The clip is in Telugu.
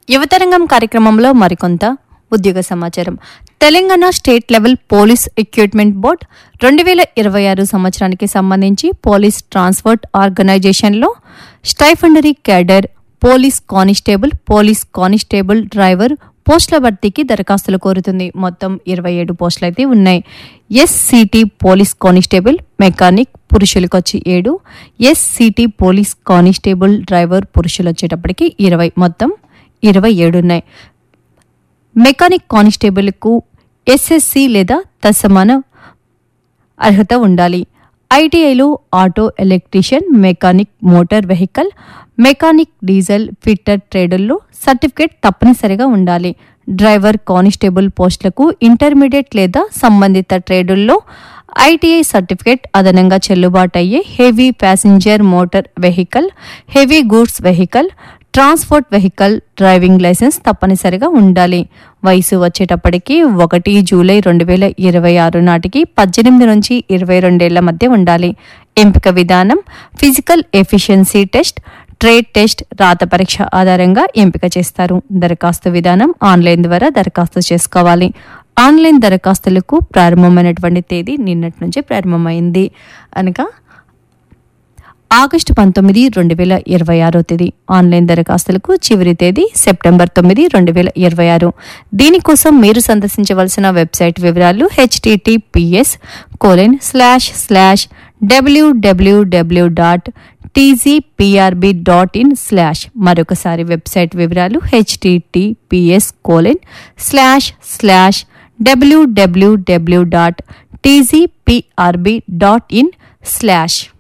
యువతరంగం కార్యక్రమంలో మరికొంత ఉద్యోగ సమాచారం Telangana state level police equipment board రెండు వేల ఇరవై ఆరు సంవత్సరానికి సంబంధించి పోలీస్ ట్రాన్స్పోర్ట్ ఆర్గనైజేషన్లో stipendiary cadre police constable police constable driver పోస్టుల భర్తీకి దరఖాస్తులు కోరుతుంది మొత్తం ఇరవై ఏడు పోస్టులు అయితే ఉన్నాయి ఎస్సిటి పోలీస్ కానిస్టేబుల్ మెకానిక్ పురుషులకు వచ్చి ఏడు ఎస్సిటి పోలీస్ కానిస్టేబుల్ డ్రైవర్ పురుషులు వచ్చేటప్పటికి ఇరవై మొత్తం ఇరవై ఏడు ఉన్నాయి మెకానిక్ కానిస్టేబుల్కు ఎస్ఎస్సి లేదా తత్సమాన అర్హత ఉండాలి ఐటీఐలో auto electrician mechanic motor vehicle mechanic diesel fitter ట్రేడుల్లో సర్టిఫికేట్ తప్పనిసరిగా ఉండాలి డ్రైవర్ కానిస్టేబుల్ పోస్టులకు ఇంటర్మీడియట్ లేదా సంబంధిత ట్రేడుల్లో ఐటీఐ సర్టిఫికేట్ అదనంగా చెల్లుబాటు అయ్యే heavy passenger motor vehicle heavy goods vehicle transport vehicle driving licence తప్పనిసరిగా ఉండాలి వయసు వచ్చేటప్పటికి ఒకటి జూలై రెండు వేల ఇరవై ఆరు నాటికి పద్దెనిమిది నుంచి ఇరవై రెండేళ్ల మధ్య ఉండాలి ఎంపిక విధానం physical efficiency test trade test రాత పరీక్ష ఆధారంగా ఎంపిక చేస్తారు దరఖాస్తు విధానం ఆన్లైన్ ద్వారా దరఖాస్తు చేసుకోవాలి ఆన్లైన్ దరఖాస్తులకు ప్రారంభమైనటువంటి తేదీ నిన్నటి నుంచి ప్రారంభమైంది అనగా ఆగస్టు పంతొమ్మిది రెండు వేల ఇరవై ఆరో తేదీ ఆన్లైన్ దరఖాస్తులకు చివరి తేదీ సెప్టెంబర్ తొమ్మిది రెండు వేల ఇరవై ఆరు దీనికోసం మీరు సందర్శించవలసిన వెబ్సైట్ వివరాలు HTTPS colon slash slash WWW dot TGPRB dot in slash మరొకసారి వెబ్సైట్ వివరాలు HTTPS colon slash slash WWW dot TGPRB dot in slash